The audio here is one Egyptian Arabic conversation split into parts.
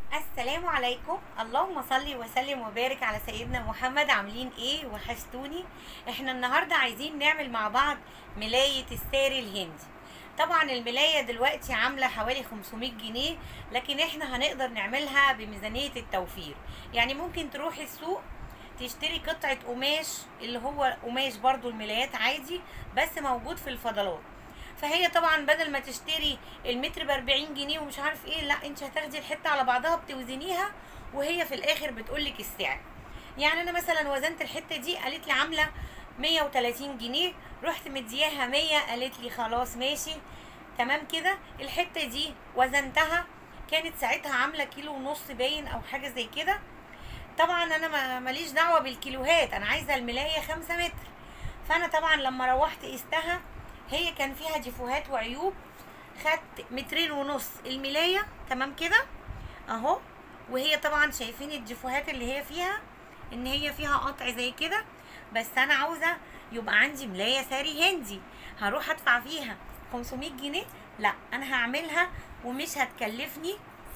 السلام عليكم اللهم صل وسلم وبارك على سيدنا محمد عاملين ايه وحشتوني احنا النهارده عايزين نعمل مع بعض ملاية الساري الهندي طبعا الملاية دلوقتي عاملة حوالي 500 جنيه لكن احنا هنقدر نعملها بميزانية التوفير يعني ممكن تروحي السوق تشتري قطعة قماش اللي هو قماش برضو الملايات عادي بس موجود في الفضلات فهي طبعا بدل ما تشتري المتر ب 40 جنيه ومش عارف ايه لا انت هتاخدي الحته على بعضها بتوزنيها وهي في الاخر بتقولك السعر يعني انا مثلا وزنت الحته دي قالت لي عامله 130 جنيه رحت مدياها 100 قالت لي خلاص ماشي تمام كده الحته دي وزنتها كانت ساعتها عامله كيلو ونص باين او حاجه زي كده طبعا انا ما- ماليش دعوه بالكيلوهات انا عايزه الملايه 5 متر فانا طبعا لما روحت قستها هي كان فيها ديفوهات وعيوب خدت مترين ونص الملايه تمام كده اهو وهي طبعا شايفين الديفوهات اللي هي فيها ان هي فيها قطع زي كده بس انا عاوزه يبقى عندي ملايه ساري هندي هروح ادفع فيها 500 جنيه لا انا هعملها ومش هتكلفني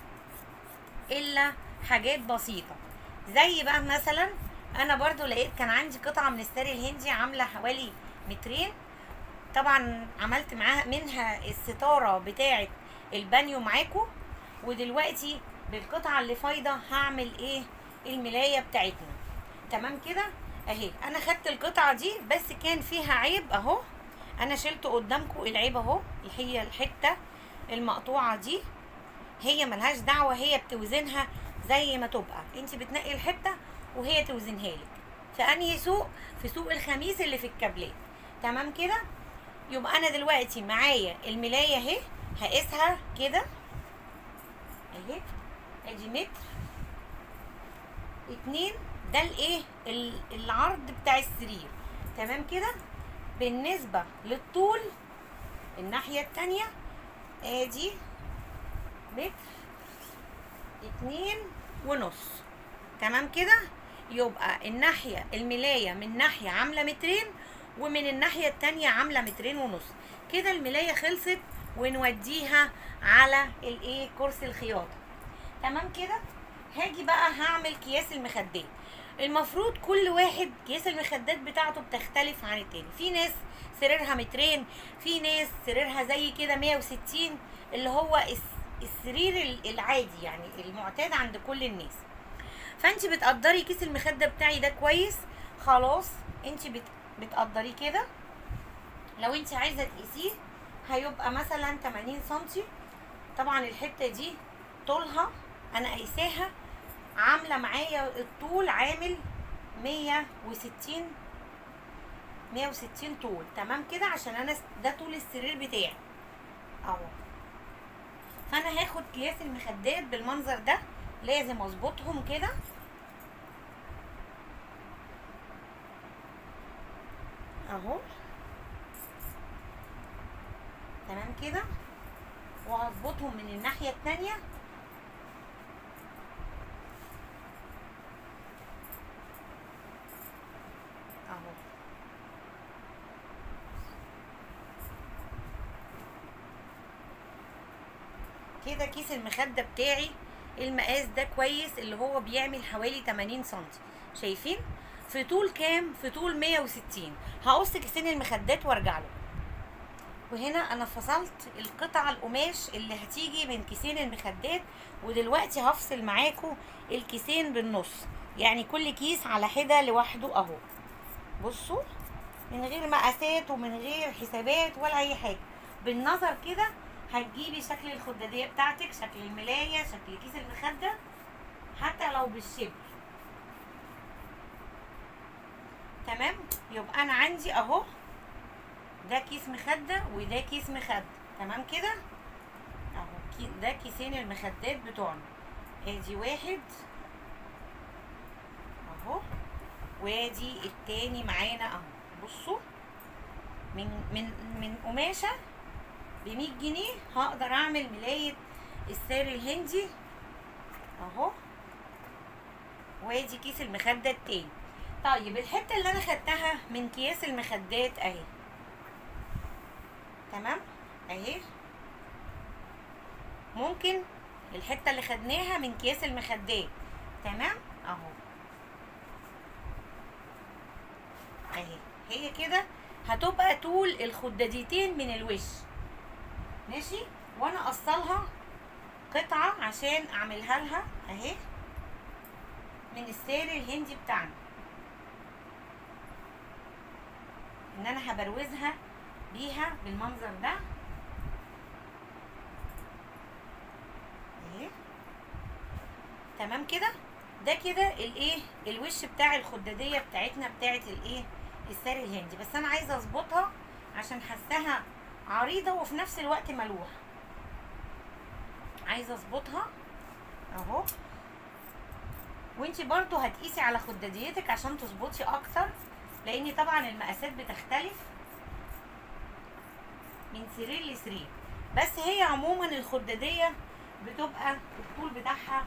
الا حاجات بسيطه زي بقى مثلا انا برضو لقيت كان عندي قطعه من الساري الهندي عامله حوالي مترين طبعا عملت معاها منها الستاره بتاعه البانيو معاكم ودلوقتي بالقطعه اللي فايضه هعمل ايه الملايه بتاعتنا تمام كده اهي انا خدت القطعه دي بس كان فيها عيب اهو انا شلت قدامكم العيب اهو اللي هي الحته المقطوعه دي هي ملهاش دعوه هي بتوزنها زي ما تبقى انت بتنقي الحته وهي توزنها لك في انهي سوق في سوق الخميس اللي في الكابلات تمام كده يبقى انا دلوقتي معايا الملايه اهي هقيسها كده اهي ادي متر اتنين ده الايه ال- العرض بتاع السرير تمام كده بالنسبه للطول الناحيه التانية ادي متر اتنين ونص تمام كده يبقى الناحية الملاية من ناحية عاملة مترين ومن الناحية التانية عاملة مترين ونص كده الملاية خلصت ونوديها على الايه كرسي الخياطة تمام كده هاجي بقى هعمل كياس المخدات المفروض كل واحد كياس المخدات بتاعته بتختلف عن التاني في ناس سريرها مترين في ناس سريرها زي كده 160 اللي هو الس- السرير ال- العادي يعني المعتاد عند كل الناس فانت بتقدري كيس المخده بتاعي ده كويس خلاص انت بت... بتقدريه كده لو انت عايزه تقيسيه هيبقى مثلا 80 سنتي طبعا الحته دي طولها انا قايساها عامله معايا الطول عامل 160 160 طول تمام كده عشان انا س- ده طول السرير بتاعي اهو فانا هاخد قياس المخدات بالمنظر ده لازم اظبطهم كده اهو تمام كده وهظبطهم من الناحية التانية اهو كده كيس المخدة بتاعي المقاس ده كويس اللي هو بيعمل حوالي 80 سنتي شايفين في طول كام في طول 160 هقص كيسين المخدات وارجع له وهنا انا فصلت القطعة القماش اللي هتيجي من كيسين المخدات ودلوقتي هفصل معاكم الكيسين بالنص يعني كل كيس على حدة لوحده اهو بصوا من غير مقاسات ومن غير حسابات ولا اي حاجة بالنظر كده هتجيبي شكل الخدادية بتاعتك شكل الملاية شكل كيس المخدة حتى لو بالشبر تمام يبقى انا عندي اهو ده كيس مخدة وده كيس مخدة تمام كده اهو كي- ده كيسين المخدات بتوعنا ادي واحد اهو وادي التاني معانا اهو بصوا من من من قماشه ب 100 جنيه هقدر اعمل ملايه الساري الهندي اهو وادي كيس المخده التاني طيب الحته اللي انا خدتها من اكياس المخدات اهي تمام اهي ممكن الحته اللي خدناها من كياس المخدات تمام اهو اهي هي كده هتبقى طول الخداديتين من الوش ماشي وانا اقصلها قطعه عشان اعملها لها اهي من الساري الهندي بتاعنا ان انا هبروزها بيها بالمنظر ده اهي تمام كده ده كده الايه الوش بتاع الخداديه بتاعتنا بتاعت الايه الساري الهندي بس انا عايزه اظبطها عشان حاساها عريضه وفي نفس الوقت ملوحه عايزه اظبطها اهو وانتي برضو هتقيسي على خداديتك عشان تظبطي اكتر لان طبعا المقاسات بتختلف من سرير لسرير بس هي عموما الخداديه بتبقى الطول بتاعها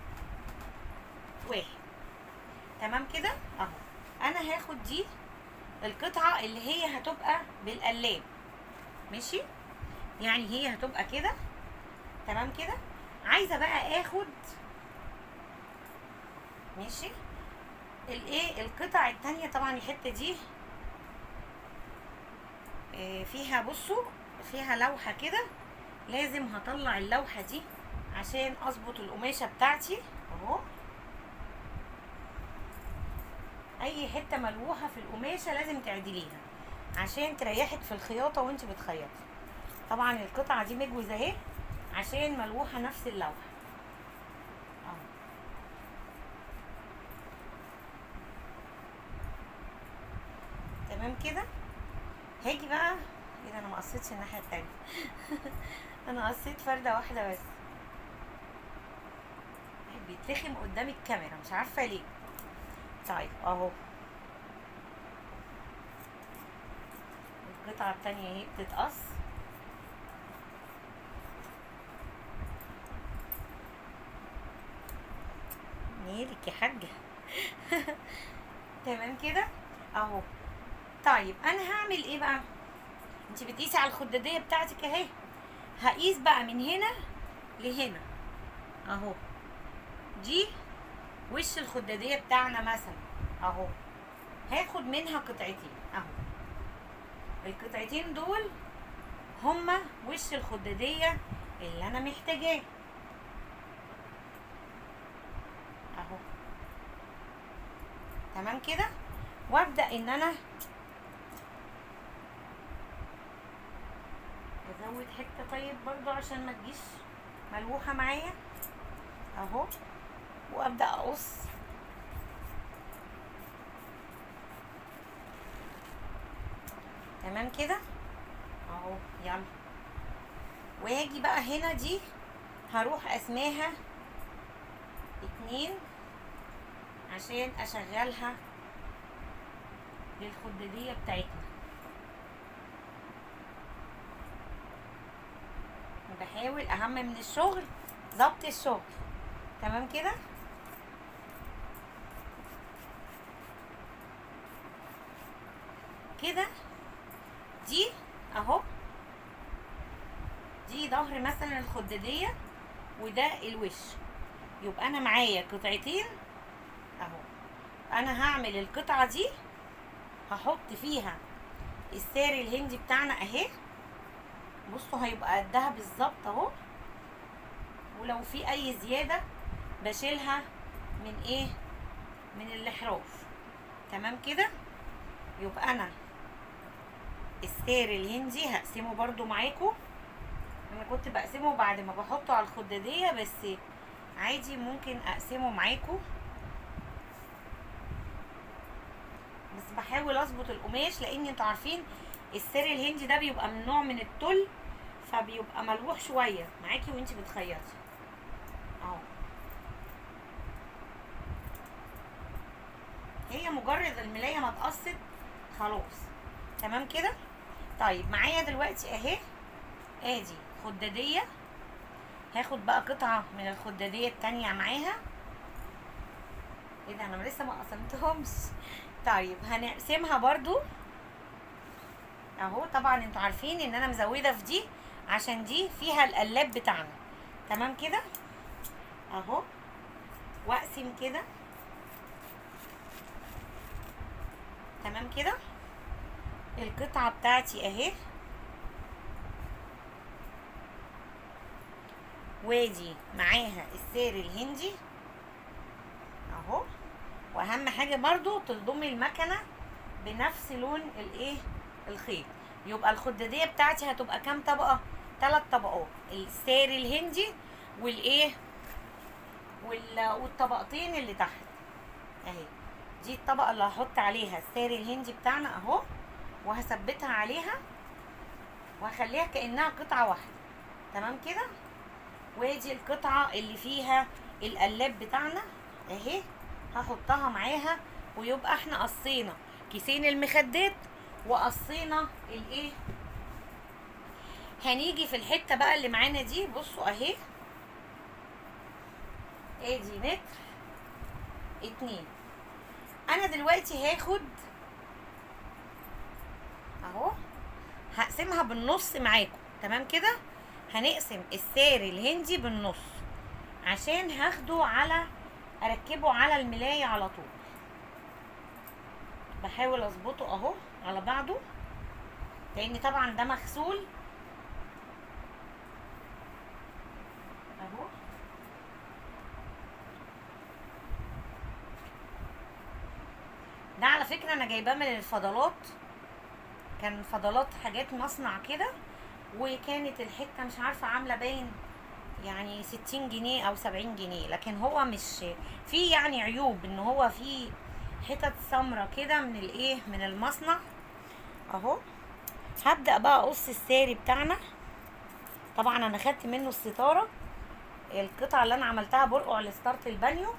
واحد تمام كده اهو انا هاخد دي القطعه اللي هي هتبقى بالقلاب ماشي يعني هي هتبقى كده تمام كده عايزه بقى اخد ماشي الايه القطع التانية طبعا الحته دي آه، فيها بصوا فيها لوحه كده لازم هطلع اللوحه دي عشان اظبط القماشه بتاعتي اهو اي حته ملوحه في القماشه لازم تعدليها عشان تريحك في الخياطه وانت بتخيطي طبعا القطعه دي مجوز اهي عشان ملوحه نفس اللوحه اهو تمام كده هاجي بقى ايه ده انا ما قصيتش الناحيه التانية انا قصيت فرده واحده بس بيتلخم قدام الكاميرا مش عارفه ليه طيب اهو القطعه التانية اهي بتتقص مالك يا حاجه تمام كده اهو طيب انا هعمل ايه بقى انت بتقيسي على الخداديه بتاعتك اهي هقيس بقى من هنا لهنا اهو دي وش الخداديه بتاعنا مثلا اهو هاخد منها قطعتين اهو القطعتين دول هما وش الخداديه اللي انا محتاجاه اهو تمام كده وابدا ان انا ازود حته طيب برضو عشان ما تجيش ملوحه معايا اهو وابدا اقص تمام كده اهو يلا واجي بقى هنا دي هروح اسماها اتنين عشان اشغلها للخدادية بتاعتنا بحاول اهم من الشغل ظبط الشغل تمام كده كده دي اهو دي ظهر مثلا الخدادية وده الوش يبقى انا معايا قطعتين اهو انا هعمل القطعة دي هحط فيها الساري الهندي بتاعنا اهي بصوا هيبقى قدها بالظبط اهو ولو في اي زيادة بشيلها من ايه من الاحراف تمام كده يبقى انا الساري الهندي هقسمه برضو معاكم انا كنت بقسمه بعد ما بحطه على الخدادية بس عادي ممكن اقسمه معاكم بس بحاول اظبط القماش لان انتوا عارفين الساري الهندي ده بيبقى من نوع من التل فبيبقى ملوح شويه معاكي وانتي بتخيطي اهو هي مجرد الملايه ما اتقصت خلاص تمام كده طيب معايا دلوقتي اهي ادي خداديه هاخد بقى قطعه من الخداديه التانية معاها ايه ده انا لسه ما قسمتهمش طيب هنقسمها برضو اهو طبعا انتوا عارفين ان انا مزوده في دي عشان دي فيها القلاب بتاعنا تمام كده اهو واقسم كده تمام كده القطعة بتاعتي اهي وادي معاها السير الهندي اهو واهم حاجة برضو تلضمي المكنة بنفس لون الايه الخيط يبقى الخدادية بتاعتي هتبقى كام طبقة ثلاث طبقات السير الهندي والايه وال... والطبقتين اللي تحت اهي دي الطبقة اللي هحط عليها السير الهندي بتاعنا اهو وهثبتها عليها وهخليها كأنها قطعة واحدة تمام كده وادي القطعة اللي فيها القلاب بتاعنا اهي هحطها معاها ويبقى احنا قصينا كيسين المخدات وقصينا الايه هنيجي في الحتة بقى اللي معانا دي بصوا اهي ادي متر اتنين انا دلوقتي هاخد اهو هقسمها بالنص معاكم تمام كده هنقسم الساري الهندي بالنص عشان هاخده على اركبه على الملاية على طول بحاول اظبطه اهو على بعضه لان طبعا ده مغسول اهو ده على فكرة انا جايباه من الفضلات كان فضلات حاجات مصنع كده وكانت الحتة مش عارفة عاملة باين يعني ستين جنيه او سبعين جنيه لكن هو مش في يعني عيوب ان هو في حتت سمرة كده من الايه من المصنع اهو هبدأ بقى اقص الساري بتاعنا طبعا انا خدت منه الستارة القطعة اللي انا عملتها برقع لستارة البانيو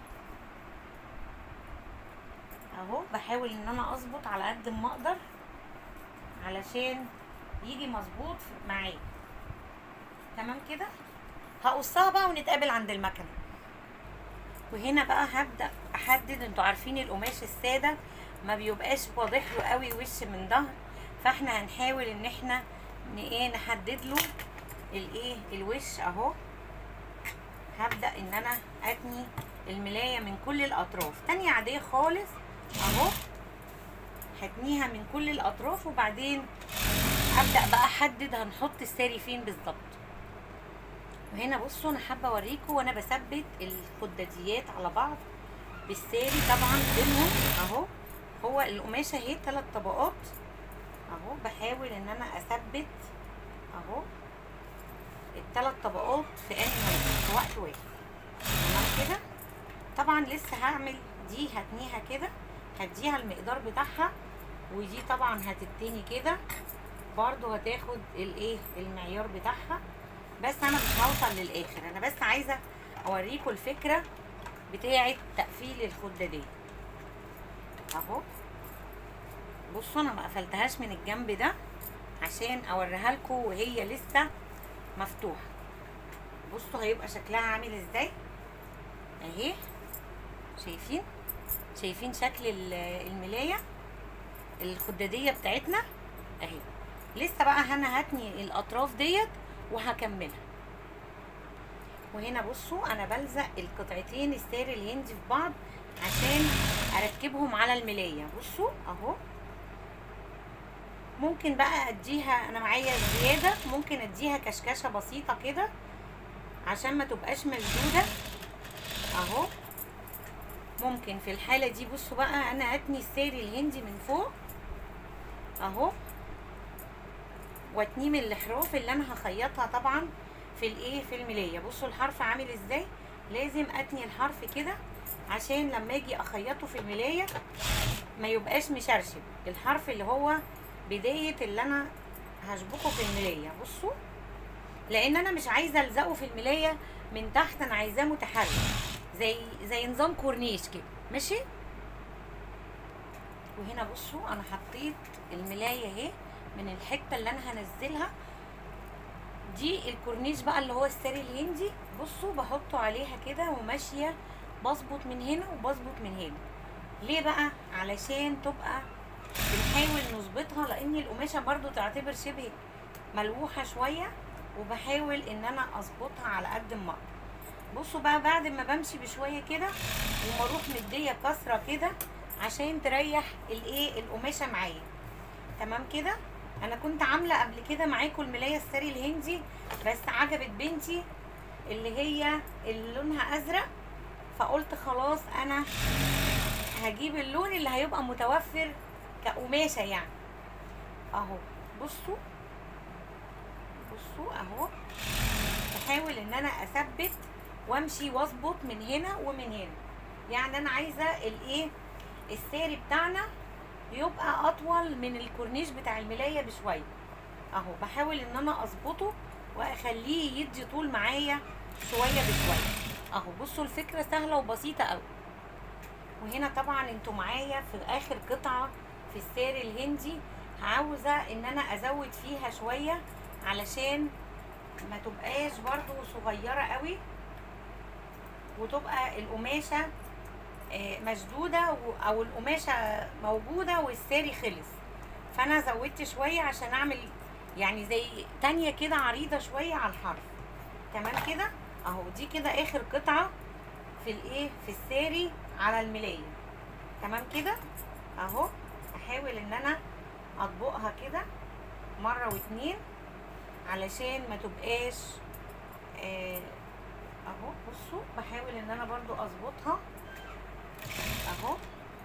اهو بحاول ان انا اظبط على قد ما اقدر علشان يجي مظبوط معايا تمام كده هقصها بقى ونتقابل عند المكنه وهنا بقى هبدا احدد انتوا عارفين القماش الساده ما بيبقاش واضح له قوي وش من ظهر فاحنا هنحاول ان احنا ن- ايه نحدد له الايه الوش اهو هبدا ان انا اتني الملايه من كل الاطراف تانية عاديه خالص اهو هتنيها من كل الاطراف وبعدين ابدا بقى احدد هنحط الساري فين بالظبط وهنا بصوا انا حابه اوريكم وانا بثبت الخداديات على بعض بالساري طبعا بينهم اهو هو القماشه اهي ثلاث طبقات اهو بحاول ان انا اثبت اهو الثلاث طبقات في ان في وقت واحد تمام كده طبعا لسه هعمل دي هتنيها كده هديها المقدار بتاعها ودي طبعا هتتني كده برضو هتاخد الايه المعيار بتاعها بس انا مش هوصل للاخر انا بس عايزه اوريكم الفكره بتاعه تقفيل الخداديه اهو بصوا انا ما قفلتهاش من الجنب ده عشان اوريها لكم وهي لسه مفتوحه بصوا هيبقى شكلها عامل ازاي اهي شايفين شايفين شكل ال- الملايه الخداديه بتاعتنا اهي لسه بقى انا هتني الاطراف ديت وهكملها وهنا بصوا انا بلزق القطعتين الساري الهندي في بعض عشان اركبهم على الملايه بصوا اهو ممكن بقى اديها انا معايا زياده ممكن اديها كشكشه بسيطه كده عشان ما تبقاش مشدوده اهو ممكن في الحاله دي بصوا بقى انا هتني الساري الهندي من فوق اهو واتنيه من الاحراف اللي انا هخيطها طبعا في الايه في الملايه بصوا الحرف عامل ازاي لازم اتني الحرف كده عشان لما اجي اخيطه في الملايه ما يبقاش مشرشب الحرف اللي هو بدايه اللي انا هشبكه في الملايه بصوا لان انا مش عايزه الزقه في الملايه من تحت انا عايزاه متحرك زي زي نظام كورنيش كده ماشي وهنا بصوا انا حطيت الملايه اهي من الحته اللي انا هنزلها دي الكورنيش بقى اللي هو الساري الهندي بصوا بحطه عليها كده وماشيه بظبط من هنا وبظبط من هنا ليه بقى علشان تبقى بنحاول نظبطها لان القماشه برضو تعتبر شبه ملوحه شويه وبحاول ان انا اظبطها على قد ما اقدر بصوا بقى بعد ما بمشي بشويه كده وما اروح مديه كسره كده عشان تريح الايه القماشه معايا تمام كده انا كنت عامله قبل كده معاكم الملايه الساري الهندي بس عجبت بنتي اللي هي اللي لونها ازرق فقلت خلاص انا هجيب اللون اللي هيبقى متوفر كقماشه يعني اهو بصوا بصوا اهو بحاول ان انا اثبت وامشي واظبط من هنا ومن هنا يعني انا عايزه الايه الساري بتاعنا يبقى اطول من الكورنيش بتاع الملايه بشويه اهو بحاول ان انا اظبطه واخليه يدي طول معايا شويه بشويه اهو بصوا الفكره سهله وبسيطه قوي وهنا طبعا انتوا معايا في اخر قطعه في الساري الهندي عاوزه ان انا ازود فيها شويه علشان ما تبقاش برضو صغيره قوي وتبقى القماشه آه، مشدوده و- او القماشه موجوده والساري خلص فانا زودت شويه عشان اعمل يعني زي تانية كده عريضه شويه على الحرف تمام كده اهو دي كده اخر قطعه في الايه في الساري على الملايه تمام كده اهو احاول ان انا اطبقها كده مره واتنين علشان ما تبقاش آه، اهو بصوا بحاول ان انا برضو اظبطها اهو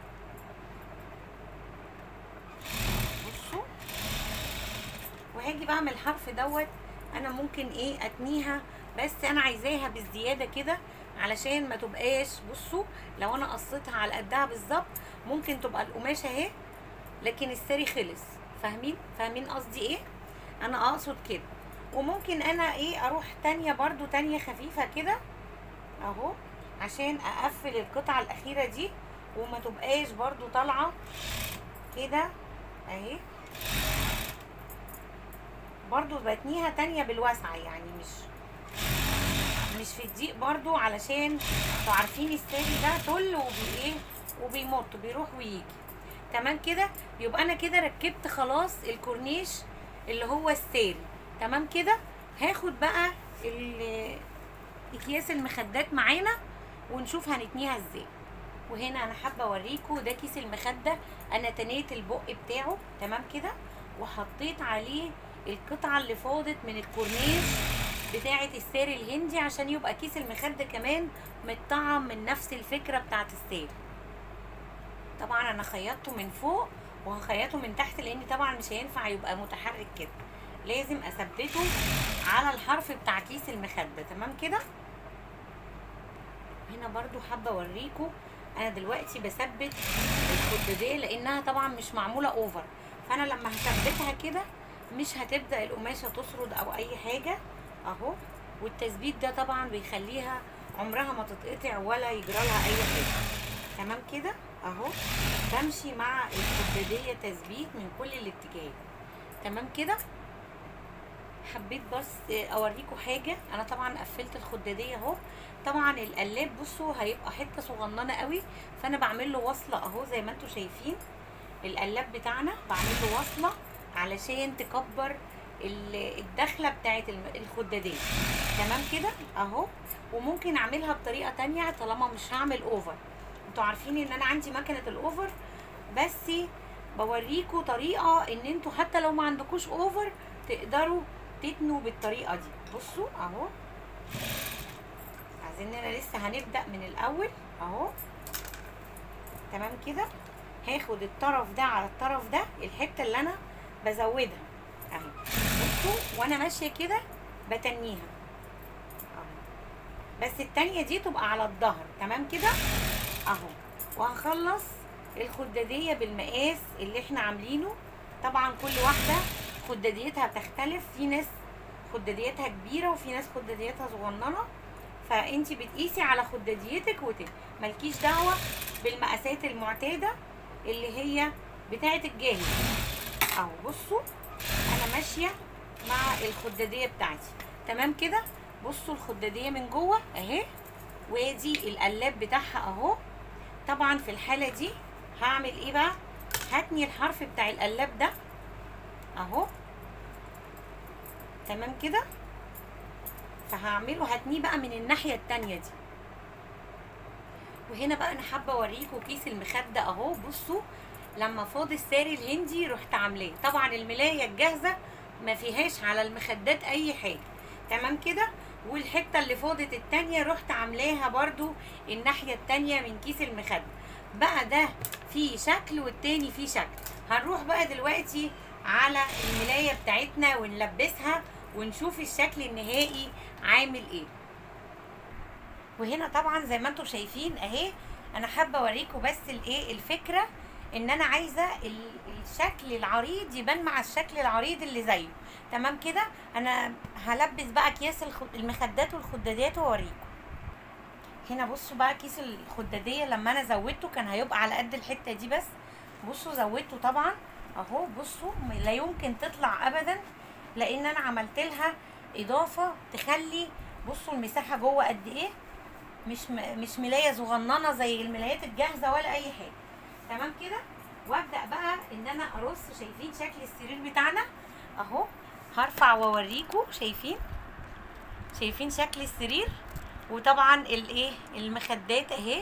بصوا وهاجي بعمل الحرف دوت انا ممكن ايه اتنيها بس انا عايزاها بالزياده كده علشان ما تبقاش بصوا لو انا قصيتها على قدها بالظبط ممكن تبقى القماشه اهي لكن الساري خلص فاهمين فاهمين قصدي ايه انا اقصد كده وممكن انا ايه اروح تانية برضو تانية خفيفة كده اهو عشان اقفل القطعة الاخيرة دي وما تبقاش برضو طالعة كده اهي برضو بتنيها تانية بالواسعة يعني مش مش في الضيق برضو علشان انتوا عارفين الساري ده تل وبي ايه وبيمط بيروح ويجي تمام كده يبقى انا كده ركبت خلاص الكورنيش اللي هو الساري تمام كده هاخد بقى ال- اكياس المخدات معانا ونشوف هنتنيها ازاي وهنا انا حابه اوريكم ده كيس المخده انا تنيت البق بتاعه تمام كده وحطيت عليه القطعه اللي فاضت من الكورنيش بتاعه الساري الهندي عشان يبقى كيس المخده كمان متطعم من نفس الفكره بتاعه الساري طبعا انا خيطته من فوق وهخيطه من تحت لان طبعا مش هينفع يبقى متحرك كده لازم اثبته على الحرف بتاع كيس المخده تمام كده هنا برضو حابه اوريكم انا دلوقتي بثبت الخداديه لانها طبعا مش معموله اوفر فانا لما هثبتها كده مش هتبدا القماشه تسرد او اي حاجه اهو والتثبيت ده طبعا بيخليها عمرها ما تتقطع ولا يجرى لها اي حاجه تمام كده اهو بمشي مع الخداديه تثبيت من كل الاتجاهات تمام كده حبيت بس اوريكم حاجه انا طبعا قفلت الخداديه اهو طبعا القلاب بصوا هيبقى حته صغننه قوي فانا بعمل له وصله اهو زي ما انتم شايفين القلاب بتاعنا بعمل له وصله علشان تكبر ال- الدخله بتاعت الم- الخداديه تمام كده اهو وممكن اعملها بطريقه تانية طالما مش هعمل اوفر انتوا عارفين ان انا عندي مكنه الاوفر بس بوريكم طريقه ان انتوا حتى لو ما عندكوش اوفر تقدروا تتنوا بالطريقه دي بصوا اهو عايزيننا لسه هنبدا من الاول اهو تمام كده هاخد الطرف ده على الطرف ده الحته اللي انا بزودها اهي بصوا وانا ماشيه كده بتنيها اهو بس التانية دي تبقى على الظهر تمام كده اهو وهنخلص الخدادية بالمقاس اللي احنا عاملينه طبعا كل واحدة خداديتها بتختلف في ناس خداديتها كبيرة وفي ناس خداديتها صغننة فانتي بتقيسي على خداديتك وت مالكيش دعوة بالمقاسات المعتادة اللي هي بتاعة الجاهز اهو بصوا انا ماشية مع الخدادية بتاعتي تمام كده بصوا الخدادية من جوه اهي وادي القلاب بتاعها اهو طبعا في الحالة دي هعمل ايه بقى هتني الحرف بتاع القلاب ده اهو تمام كده فهعمله هتنيه بقى من الناحيه التانية دي وهنا بقى انا حابه اوريكم كيس المخده اهو بصوا لما فاض الساري الهندي رحت عاملاه طبعا الملايه الجاهزه ما فيهاش على المخدات اي حاجه تمام كده والحته اللي فاضت التانية رحت عاملاها برضو الناحيه التانية من كيس المخده بقى ده فيه شكل والتاني فيه شكل هنروح بقى دلوقتي على الملايه بتاعتنا ونلبسها ونشوف الشكل النهائي عامل ايه وهنا طبعا زي ما انتم شايفين اهي انا حابه اوريكم بس الايه الفكره ان انا عايزه ال- الشكل العريض يبان مع الشكل العريض اللي زيه تمام كده انا هلبس بقى اكياس الخ- المخدات والخدادات واوريكم هنا بصوا بقى كيس الخداديه لما انا زودته كان هيبقى على قد الحته دي بس بصوا زودته طبعا اهو بصوا م- لا يمكن تطلع ابدا لان انا عملت لها اضافه تخلي بصوا المساحه جوه قد ايه مش م... مش ملايه صغننه زي الملايات الجاهزه ولا اي حاجه تمام كده وابدا بقى ان انا ارص شايفين شكل السرير بتاعنا اهو هرفع واوريكم شايفين شايفين شكل السرير وطبعا الايه المخدات اهي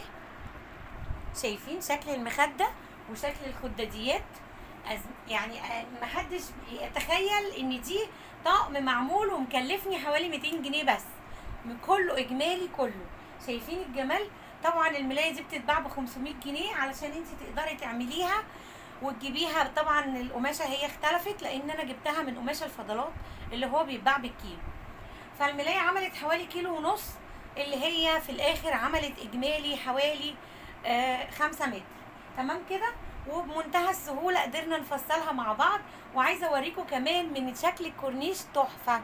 شايفين شكل المخده وشكل الخداديات أز- يعني آه، محدش يتخيل ان دي طقم معمول ومكلفني حوالي 200 جنيه بس من كله اجمالي كله شايفين الجمال طبعا الملايه دي بتتباع ب 500 جنيه علشان انت تقدري تعمليها وتجيبيها طبعا القماشه هي اختلفت لان انا جبتها من قماش الفضلات اللي هو بيتباع بالكيلو فالملايه عملت حوالي كيلو ونص اللي هي في الاخر عملت اجمالي حوالي آه خمسة متر تمام كده وبمنتهى السهوله قدرنا نفصلها مع بعض وعايزه اوريكم كمان من شكل الكورنيش تحفه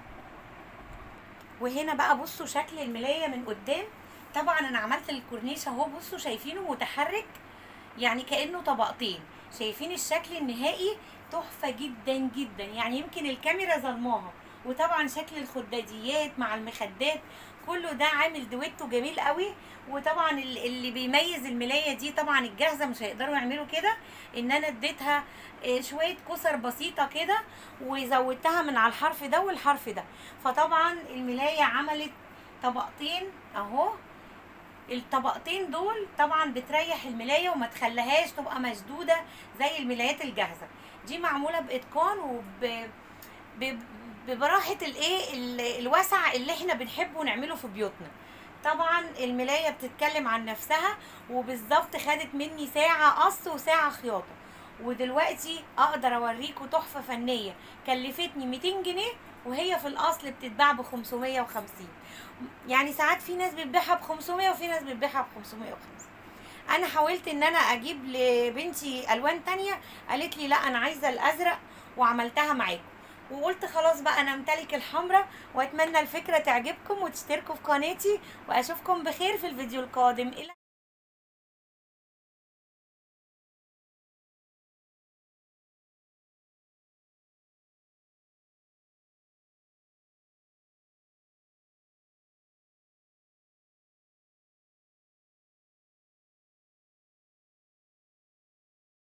وهنا بقى بصوا شكل الملايه من قدام طبعا انا عملت الكورنيش اهو بصوا شايفينه متحرك يعني كانه طبقتين شايفين الشكل النهائي تحفه جدا جدا يعني يمكن الكاميرا ظلماها وطبعا شكل الخداديات مع المخدات كله ده عامل دويتو جميل قوي وطبعا ال- اللي بيميز الملايه دي طبعا الجاهزه مش هيقدروا يعملوا كده ان انا اديتها آه، شويه كسر بسيطه كده وزودتها من على الحرف ده والحرف ده فطبعا الملايه عملت طبقتين اهو الطبقتين دول طبعا بتريح الملايه وما تخليهاش تبقى مشدوده زي الملايات الجاهزه دي معموله باتقان وب ب- براحه الايه ال- الوسع اللي احنا بنحبه نعمله في بيوتنا طبعا الملايه بتتكلم عن نفسها وبالظبط خدت مني ساعه قص وساعه خياطه ودلوقتي اقدر اوريكم تحفه فنيه كلفتني 200 جنيه وهي في الاصل بتتباع ب 550 يعني ساعات في ناس بتبيعها ب 500 وفي ناس بتبيعها ب 550 انا حاولت ان انا اجيب لبنتي الوان تانية قالت لي لا انا عايزه الازرق وعملتها معاكم وقلت خلاص بقى انا امتلك الحمراء واتمنى الفكره تعجبكم وتشتركوا في قناتي واشوفكم بخير في الفيديو القادم الى